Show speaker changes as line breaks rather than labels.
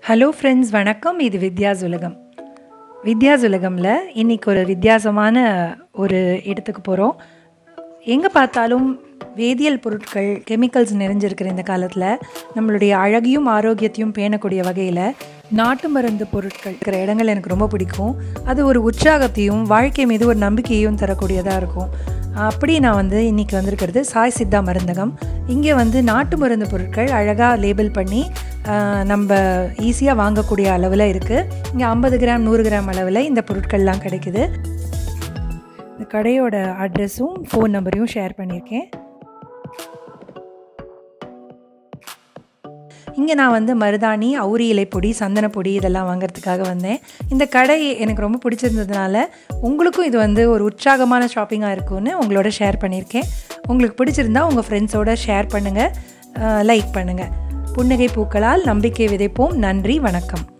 hello friends வணக்கம் இது வித்யாஸ் உலகம் வித்யாஸ் உலகமில் இன்றைக்கி ஒரு வித்தியாசமான ஒரு இடத்துக்கு போகிறோம் எங்கே பார்த்தாலும் வேதியியல் பொருட்கள் கெமிக்கல்ஸ் நிறைஞ்சிருக்கிற இந்த காலத்தில் நம்மளுடைய அழகையும் ஆரோக்கியத்தையும் பேணக்கூடிய வகையில் நாட்டு மருந்து பொருட்கள் இருக்கிற இடங்கள் எனக்கு ரொம்ப பிடிக்கும் அது ஒரு உற்சாகத்தையும் வாழ்க்கை மீது ஒரு நம்பிக்கையும் தரக்கூடியதாக இருக்கும் அப்படி நான் வந்து இன்றைக்கி வந்திருக்கிறது சாய் சித்தா மருந்தகம் இங்கே வந்து நாட்டு மருந்து பொருட்கள் அழகாக லேபிள் பண்ணி ஆஹ், நம்ம ஈஸியாக வாங்கக்கூடிய அளவில் இருக்குது இங்கே ஐம்பது கிராம் நூறு கிராம் அளவில் இந்த பொருட்கள்லாம் கிடைக்குது இந்த கடையோட அட்ரஸும் ஃபோன் நம்பரையும் ஷேர் பண்ணியிருக்கேன் இங்கே நான் வந்து மருதாணி அவுரி இலைப்பொடி சந்தனப்பொடி இதெல்லாம் வாங்குறதுக்காக வந்தேன் இந்த கடை எனக்கு ரொம்ப பிடிச்சிருந்ததுனால உங்களுக்கும் இது வந்து ஒரு உற்சாகமான ஷாப்பிங்காக இருக்கும்னு உங்களோட ஷேர் பண்ணியிருக்கேன் உங்களுக்கு பிடிச்சிருந்தா உங்கள் ஃப்ரெண்ட்ஸோட ஷேர் பண்ணுங்கள் லைக் பண்ணுங்கள் புன்னகை பூக்களால் நம்பிக்கை விதைப்போம் நன்றி வணக்கம்